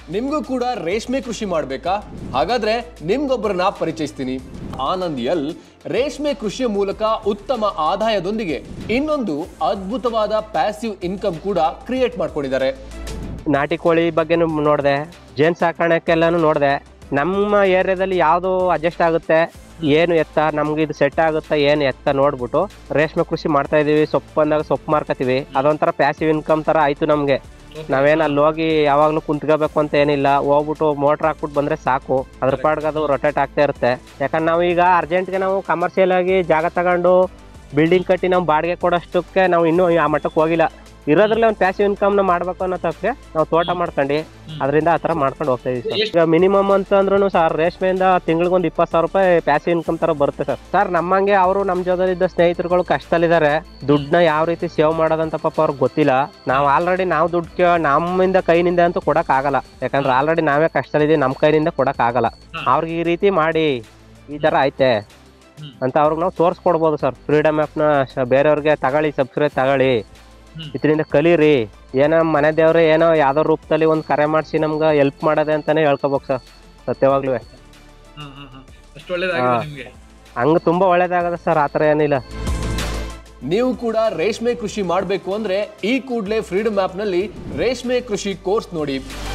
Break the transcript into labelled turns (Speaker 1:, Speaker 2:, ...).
Speaker 1: ನಿಮ್ಗೂ ಕೂಡ ರೇಷ್ಮೆ ಕೃಷಿ ಮಾಡಬೇಕಾ ಹಾಗಾದ್ರೆ ನಿಮ್ಗೊಬ್ಬರನ್ನ ಪರಿಚಯಿಸ್ತೀನಿ ಆನಂದ್ ಎಲ್ ರೇಷ್ಮೆ ಕೃಷಿಯ ಮೂಲಕ ಉತ್ತಮ ಆದಾಯದೊಂದಿಗೆ ಇನ್ನೊಂದು ಅದ್ಭುತವಾದ ಪ್ಯಾಸಿವ್ ಇನ್ಕಮ್ ಕೂಡ ಕ್ರಿಯೇಟ್ ಮಾಡ್ಕೊಂಡಿದ್ದಾರೆ
Speaker 2: ನಾಟಿ ಕೋಳಿ ಬಗ್ಗೆನೂ ನೋಡಿದೆ ಜೇನು ಸಾಕಾಣಿಕೆಲ್ಲನೂ ನೋಡಿದೆ ನಮ್ಮ ಏರಿಯಾದಲ್ಲಿ ಯಾವುದು ಅಡ್ಜಸ್ಟ್ ಆಗುತ್ತೆ ಏನು ಎತ್ತ ನಮ್ಗೆ ಇದು ಸೆಟ್ ಆಗುತ್ತಾ ಏನು ಎತ್ತ ನೋಡ್ಬಿಟ್ಟು ರೇಷ್ಮೆ ಕೃಷಿ ಮಾಡ್ತಾ ಇದೀವಿ ಸೊಪ್ಪು ಬಂದಾಗ ಸೊಪ್ಪು ಮಾರ್ಕತೀವಿ ಅದೊಂಥರ ಪ್ಯಾಸಿವ್ ಇನ್ಕಮ್ ಥರ ಆಯ್ತು ನಮಗೆ ನಾವೇನು ಅಲ್ಲಿ ಹೋಗಿ ಯಾವಾಗಲೂ ಕುಂತ್ಕೋಬೇಕು ಅಂತ ಏನಿಲ್ಲ ಹೋಗ್ಬಿಟ್ಟು ಮೋಟ್ರ್ ಹಾಕ್ಬಿಟ್ಟು ಬಂದ್ರೆ ಸಾಕು ಅದ್ರ ಪಾಡ್ಗೆ ಅದು ರೊಟೇಟ್ ಆಗ್ತಾ ಇರುತ್ತೆ ಯಾಕಂದ್ರೆ ನಾವು ಈಗ ಅರ್ಜೆಂಟ್ಗೆ ನಾವು ಕಮರ್ಷಿಯಲ್ ಆಗಿ ಜಾಗ ತಗೊಂಡು ಬಿಲ್ಡಿಂಗ್ ಕಟ್ಟಿ ನಾವು ಬಾಡಿಗೆ ಕೊಡೋಷ್ಟಕ್ಕೆ ನಾವು ಇನ್ನೂ ಆ ಮಟ್ಟಕ್ಕೆ ಹೋಗಿಲ್ಲ ಇರೋದ್ರಲ್ಲೇ ಒಂದು ಪ್ಯಾಸಿವ್ ಇನ್ಕಮ್ನ ಮಾಡ್ಬೇಕು ಅನ್ನೋ ತಪ್ಪೆ ನಾವು ತೋಟ ಮಾಡ್ಕೊಂಡು ಅದರಿಂದ ಆ ಥರ ಮಾಡ್ಕೊಂಡು ಹೋಗ್ತಾ ಇದೀವಿ ಸರ್ ಈಗ ಮಿನಿಮಮ್ ಅಂತ ಅಂದ್ರೂ ಸರ್ ರೇಷ್ಮೆಯಿಂದ ತಿಂಗಳಿಗೊಂದು ಇಪ್ಪತ್ತು ಸಾವಿರ ರೂಪಾಯಿ ಪ್ಯಾಸಿವ್ ಇನ್ಕಮ್ ಥರ ಬರುತ್ತೆ ಸರ್ ಸರ್ ನಮ್ಮಂಗೆ ಅವರು ನಮ್ಮ ಜೊತೆಲಿದ್ದ ಸ್ನೇಹಿತರುಗಳು ಕಷ್ಟದಲ್ಲಿದ್ದಾರೆ ದುಡ್ಡನ್ನ ಯಾವ ರೀತಿ ಸೇವ್ ಮಾಡೋದಂತ ಪಾಪ ಅವ್ರಿಗೆ ಗೊತ್ತಿಲ್ಲ ನಾವು ಆಲ್ರೆಡಿ ನಾವು ದುಡ್ಡು ಕೇ ನಮ್ಮಿಂದ ಕೈನಿಂದ ಅಂತೂ ಕೊಡೋಕ್ಕಾಗಲ್ಲ ಯಾಕಂದ್ರೆ ಆಲ್ರೆಡಿ ನಾವೇ ಕಷ್ಟದಲ್ಲಿದ್ದೀವಿ ನಮ್ಮ ಕೈನಿಂದ ಕೊಡೋಕ್ಕಾಗಲ್ಲ ಅವ್ರಿಗೆ ಈ ರೀತಿ ಮಾಡಿ ಈ ಥರ ಐತೆ ಅಂತ ಅವ್ರಿಗೆ ನಾವು ತೋರಿಸ್ಕೊಡ್ಬೋದು ಸರ್ ಫ್ರೀಡಮ್ ಆ್ಯಪ್ನ ಬೇರೆಯವ್ರಿಗೆ ತಗೊಳ್ಳಿ ಸಬ್ಸ್ಕ್ರೈಬ್ ತಗೊಳ್ಳಿ ಇದರಿಂದ ಕಲೀರಿ ಏನೋ ಮನೆ ದೇವ್ರೆ ಏನೋ ಯಾವ್ದೋ ರೂಪದಲ್ಲಿ ಒಂದು ಕರೆ ಮಾಡಿಸಿ ನಮ್ಗೆ ಹೆಲ್ಪ್ ಮಾಡೋದೆ ಅಂತಾನೆ ಹೇಳ್ಕೊಬೇಕು ಸರ್ ಸತ್ಯವಾಗ್ಲೂ
Speaker 3: ಅಷ್ಟು ಒಳ್ಳೇದಾಗಿದೆ
Speaker 2: ಹಾ.
Speaker 3: ನಿಮ್ಗೆ
Speaker 2: ಹಂಗೆ ತುಂಬ ಒಳ್ಳೇದಾಗದ ಸರ್ ಆ ಥರ ಏನಿಲ್ಲ
Speaker 1: ನೀವು ಕೂಡ ರೇಷ್ಮೆ ಕೃಷಿ ಮಾಡಬೇಕು ಅಂದ್ರೆ ಈ ಕೂಡಲೇ ಫ್ರೀಡಮ್ ಆ್ಯಪ್ನಲ್ಲಿ ರೇಷ್ಮೆ ಕೃಷಿ ಕೋರ್ಸ್ ನೋಡಿ